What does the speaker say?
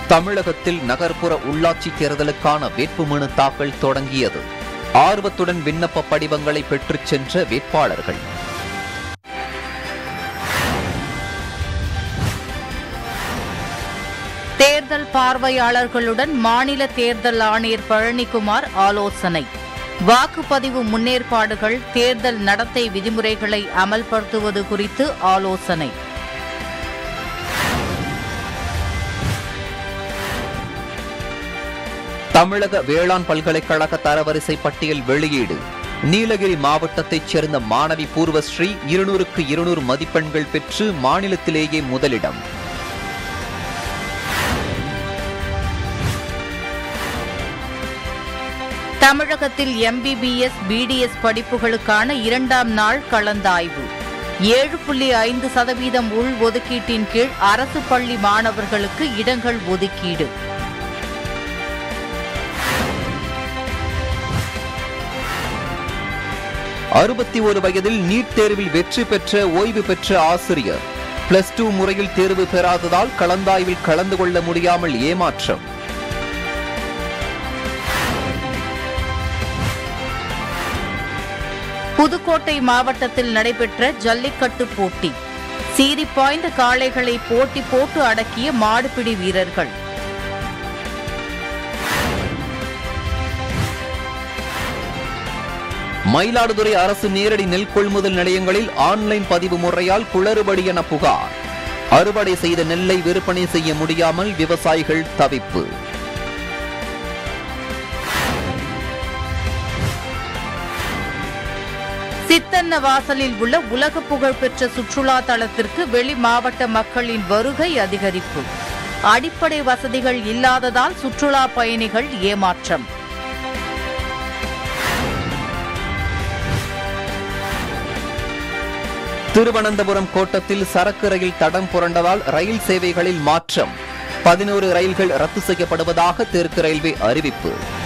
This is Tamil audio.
தமிழகத்தில் நகர்ப்புற உள்ளாட்சி தேர்தலுக்கான வேட்புமனு தாக்கல் தொடங்கியது ஆர்வத்துடன் விண்ணப்ப படிவங்களை பெற்றுச் சென்ற வேட்பாளர்கள் தேர்தல் பார்வையாளர்களுடன் மாநில தேர்தல் ஆணையர் பழனிக்குமார் ஆலோசனை வாக்குப்பதிவு முன்னேற்பாடுகள் தேர்தல் நடத்தை விதிமுறைகளை அமல்படுத்துவது குறித்து ஆலோசனை தமிழக வேளாண் பல்கலைக்கழக தரவரிசை பட்டியல் வெளியீடு நீலகிரி மாவட்டத்தைச் சேர்ந்த மாணவி பூர்வஸ்ரீ இருநூறுக்கு இருநூறு மதிப்பெண்கள் பெற்று மாநிலத்திலேயே முதலிடம் தமிழகத்தில் எம்பிபிஎஸ் பிடிஎஸ் படிப்புகளுக்கான இரண்டாம் நாள் கலந்தாய்வு ஏழு புள்ளி ஐந்து சதவீதம் உள் ஒதுக்கீட்டின் கீழ் அரசு பள்ளி மாணவர்களுக்கு இடங்கள் ஒதுக்கீடு அறுபத்தி ஒரு வயதில் நீட் தேர்வில் வெற்றி பெற்ற ஓய்வு பெற்ற ஆசிரியர் பிளஸ் டூ முறையில் தேர்வு பெறாததால் கலந்தாய்வில் கலந்து கொள்ள முடியாமல் ஏமாற்றம் புதுக்கோட்டை மாவட்டத்தில் நடைபெற்ற ஜல்லிக்கட்டு போட்டி சீரி பாய்ந்த காளைகளை போட்டி போட்டு அடக்கிய மாடுபிடி வீரர்கள் மயிலாடுதுறை அரசு நேரடி நெல் கொள்முதல் நிலையங்களில் ஆன்லைன் பதிவு முறையால் குளறுபடி என புகார் அறுவடை செய்த நெல்லை விற்பனை செய்ய முடியாமல் விவசாயிகள் தவிப்பு சித்தன்ன வாசலில் உள்ள உலக புகழ்பெற்ற சுற்றுலா தலத்திற்கு வெளி மாவட்ட மக்களின் வருகை அதிகரிப்பு அடிப்படை வசதிகள் இல்லாததால் சுற்றுலா பயணிகள் ஏமாற்றம் திருவனந்தபுரம் கோட்டத்தில் சரக்கு ரயில் தடம் புரண்டதால் ரயில் சேவைகளில் மாற்றம் பதினோரு ரயில்கள் ரத்து செய்யப்படுவதாக தெற்கு ரயில்வே அறிவிப்பு